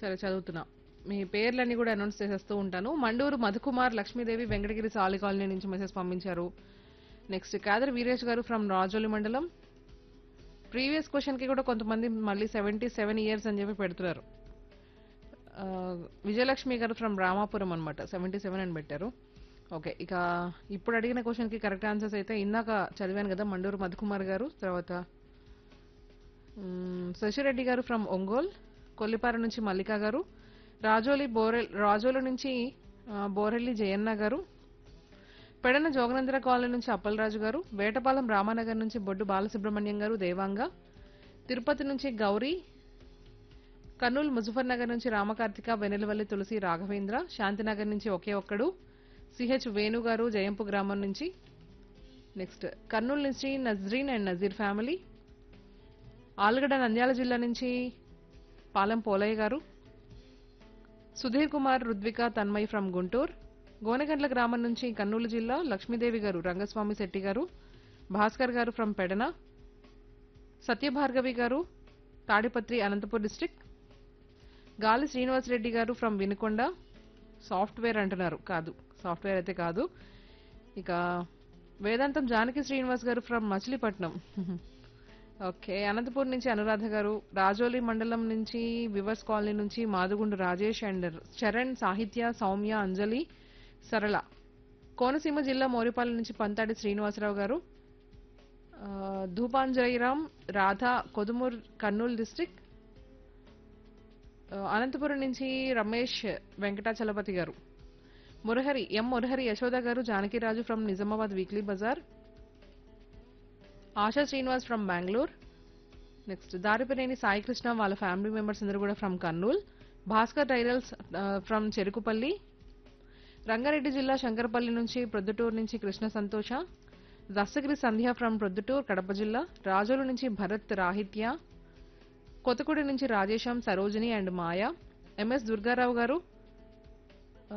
సరే చదువుతున్నా మీ పేర్లన్నీ కూడా అనౌన్స్ చేసేస్తూ ఉంటాను మండూరు మధుకుమార్ లక్ష్మీదేవి వెంకటగిరి సాలి కాలనీ నుంచి మెసేజ్ పంపించారు నెక్స్ట్ కాదర్ వీరేష్ గారు ఫ్రమ్ రాజోలి మండలం ప్రీవియస్ క్వశ్చన్ కి కూడా కొంతమంది మళ్ళీ సెవెంటీ సెవెన్ ఇయర్స్ అని చెప్పి పెడుతున్నారు ఆ, విజయలక్ష్మి గారు ఫ్రమ్ రామాపురం అనమాట సెవెంటీ సెవెన్ అని పెట్టారు ఓకే ఇక ఇప్పుడు అడిగిన క్వశ్చన్ కి కరెక్ట్ ఆన్సర్స్ అయితే ఇందాక చదివాను కదా మండూరు మధుకుమార్ గారు తర్వాత మ్మ్, శశిరెడ్డి గారు ఫ్రమ్ ఒంగోల్ కొల్లిపార నుంచి మల్లిక గారు రాజోలి బోరెల్ రాజోలు నుంచి ఆ, బోరెల్లి జయన్న గారు పెడన జోగనందర కాలనీ నుంచి అప్పలరాజు గారు వేటపాలెం రామానగర్ నుంచి బొడ్డు బాలసుబ్రహ్మణ్యం గారు దేవాంగ తిరుపతి నుంచి గౌరీ కర్నూలు ముజఫర్ నగర్ నుంచి రామకార్తిక వెనెలవల్లి తులసి రాఘవేంద్ర శాంతినగర్ నుంచి ఒకే ఒక్కడు సిహెచ్ వేణు గారు జయంపు గ్రామం నుంచి నెక్స్ట్ కర్నూలు నుంచి నజ్రీన్ అండ్ నజీర్ ఫ్యామిలీ ఆలుగడ్డ నంద్యాల జిల్లా నుంచి పాలెం పోలయ్య గారు సుధీర్ కుమార్ రుద్విక తన్మయ్ ఫ్రమ్ గుంటూరు గోనెగండ్ల గ్రామం నుంచి కర్నూలు జిల్లా లక్ష్మీదేవి గారు రంగస్వామి శెట్టి గారు భాస్కర్ గారు ఫ్రమ్ పెడన సత్యభార్గవి గారు తాడిపత్రి అనంతపూర్ డిస్ట్రిక్ట్ గాలి శ్రీనివాసరెడ్డి గారు ఫ్రమ్ వినుకొండ సాఫ్ట్వేర్ అంటున్నారు కాదు సాఫ్ట్వేర్ అయితే కాదు ఇక వేదాంతం జానకి శ్రీనివాస్ గారు ఫ్రమ్ మచిలీపట్నం ఓకే అనంతపూర్ నుంచి అనురాధ గారు రాజోలి మండలం నుంచి వివర్స్ కాలనీ నుంచి మాదుగుండు రాజేష్ అండ్ చరణ్ సాహిత్య సౌమ్య అంజలి సరళ కోనసీమ జిల్లా మోరిపాలెం నుంచి పంతాడి శ్రీనివాసరావు గారు ఆ, ధూపాంజలిరామ్ రాధా కొదుమూర్ కర్నూలు డిస్ట్రిక్ట్ ఆ, అనంతపురం నుంచి రమేష్ వెంకటాచలపతి గారు మురహరి ఎం మురహరి యశోద గారు Janakiraju from Nizamabad weekly Bazar Asha Srinivas from Bengaluru next Daripineni Sai Krishna వాళ్ళ ఫ్యామిలీ మెంబర్స్ అందరూ కూడా ఫ్రమ్ కర్నూల్ భాస్కర్ టైరల్స్ ఫ్రమ్ చెరుకుపల్లి రంగారెడ్డి జిల్లా శంకరపల్లి నుంచి ప్రొద్దుటూరు నుంచి కృష్ణ సంతోష దస్తగిరి సంధ్య ఫ్రమ్ ప్రొద్దుటూరు కడప జిల్లా రాజోలు నుంచి భరత్ రాహిత్య కొత్తగూడి నుంచి రాజేశం సరోజిని అండ్ మాయ ఎంఎస్ దుర్గారావు గారు ఆ,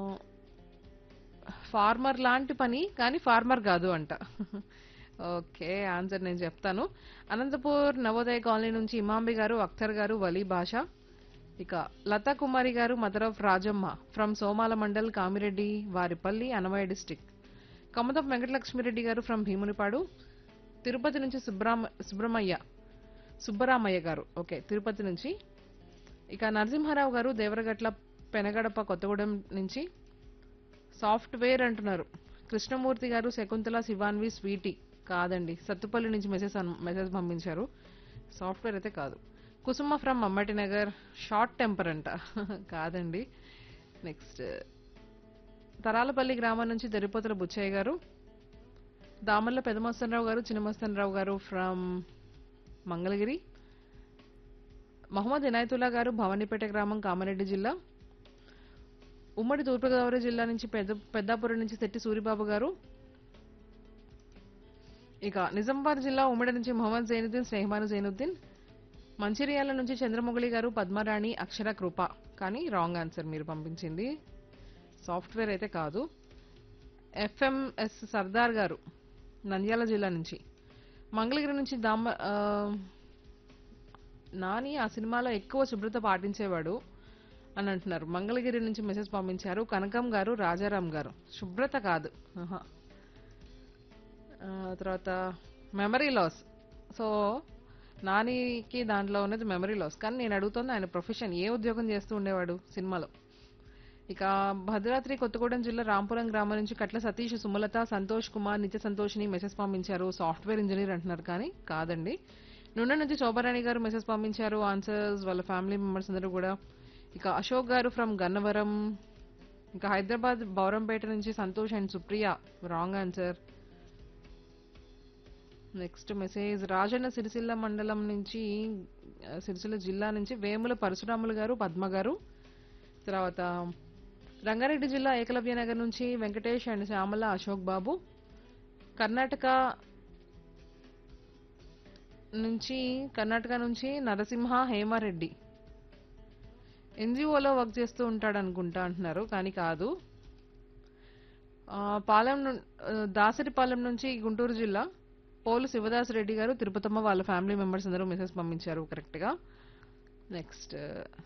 ఫార్మర్ లాంటి పని కానీ ఫార్మర్ కాదు అంట ఓకే ఆన్సర్ నేను చెప్తాను అనంతపూర్ నవోదయ కాలనీ నుంచి ఇమాంబి గారు అఖ్తర్ గారు వలీ భాష ఇక లతా కుమారి గారు mother of Rajamma from Somala mandal Kamireddy Varipalli Annamayya district Kamatham Venkatalakshmireddy గారు ఫ్రమ్ భీమునిపాడు తిరుపతి నుంచి సుబ్రామ సుబ్రహ్మయ్య సుబ్బరామయ్య గారు ఓకే తిరుపతి నుంచి ఇక నరసింహారావు గారు దేవరగట్ల పెనగడప కొత్తగూడెం నుంచి సాఫ్ట్వేర్ అంటున్నారు కృష్ణమూర్తి గారు శకుంతల శివాన్వి స్వీటీ కాదండి సత్తుపల్లి నుంచి మెసేజ్ అన్- మెసేజ్ పంపించారు సాఫ్ట్వేర్ అయితే కాదు Kusuma from Mammati Nagar short temper అంట కాదండి నెక్స్ట్ తరాలపల్లి గ్రామం నుంచి దరిపోతల బుచ్చయ్య గారు దామల్ల పెదమస్తనరావు గారు చిన్నమస్తనరావు గారు ఫ్రమ్ మంగళగిరి మహమ్మద్ ఇనాయతుల్లా గారు భవానీపేట గ్రామం కామారెడ్డి జిల్లా ఉమ్మడి తూర్పుగోదావరి జిల్లా నుంచి పెద్ద పెద్దాపురం నుంచి శెట్టి సూరిబాబు గారు ఇక నిజామాబాద్ జిల్లా ఉమ్మడి నుంచి మొహమ్మద్ జైనుద్దీన్ స్నేహమాను జైనుద్దీన్ మంచిర్యాల నుంచి చంద్రమొగలి గారు పద్మరాణి అక్షర కృప కానీ రాంగ్ ఆన్సర్ మీరు పంపించింది సాఫ్ట్వేర్ అయితే కాదు ఎఫ్ఎంఎస్ సర్దార్ గారు నంద్యాల జిల్లా నుంచి మంగళగిరి నుంచి దామ ఆ, నాని ఆ సినిమాలో ఎక్కువ శుభ్రత పాటించేవాడు అని అంటున్నారు మంగళగిరి నుంచి మెసేజ్ పంపించారు కనకం గారు రాజారాం గారు శుభ్రత కాదు ఆహా. ఆ, తర్వాత మెమరీ లాస్ సో నానికి దాంట్లో ఉన్నది మెమరీ లాస్ కానీ నేను అడుగుతుంది ఆయన ప్రొఫెషన్ ఏ ఉద్యోగం చేస్తూ ఉండేవాడు సినిమాలో ఇక భద్రాద్రి కొత్తగూడెం జిల్లా రాంపురం గ్రామం నుంచి కట్ల సతీష్ సుమలత సంతోష్ కుమార్ నిత్య సంతోష్ని మెసేజ్ పంపించారు సాఫ్ట్వేర్ ఇంజనీర్ అంటున్నారు కానీ కాదండి నుండి నుంచి శోభారాణి గారు మెసేజ్ పంపించారు ఆన్సర్స్ వాళ్ళ ఫ్యామిలీ మెంబర్స్ అందరూ కూడా ఇక అశోక్ గారు ఫ్రమ్ గన్నవరం ఇంకా హైదరాబాద్ బౌరంపేట నుంచి Santosh and Supriya wrong answer next message Rajanna Sircilla మండలం నుంచి ఆ, సిరిసిల్ల జిల్లా నుంచి వేముల పరశురాములు గారు పద్మ గారు తర్వాత రంగారెడ్డి జిల్లా ఏకలవ్య నగర్ నుంచి వెంకటేష్ అండ్ శ్యామల అశోక్ బాబు కర్ణాటక నుంచి కర్ణాటక నుంచి నరసింహ హేమారెడ్డి ఎన్జిఓలో వర్క్ చేస్తూ ఉంటాడు అనుకుంటా అంటున్నారు కానీ కాదు ఆ, పాలెం ను- ఆ, దాసరిపాలెం నుంచి గుంటూరు జిల్లా పోలు శివదాస్ రెడ్డి గారు తిరుపతమ్మ వాళ్ళ ఫ్యామిలీ మెంబర్స్ అందరూ మెసేజ్ పంపించారు కరెక్ట్గా నెక్స్ట్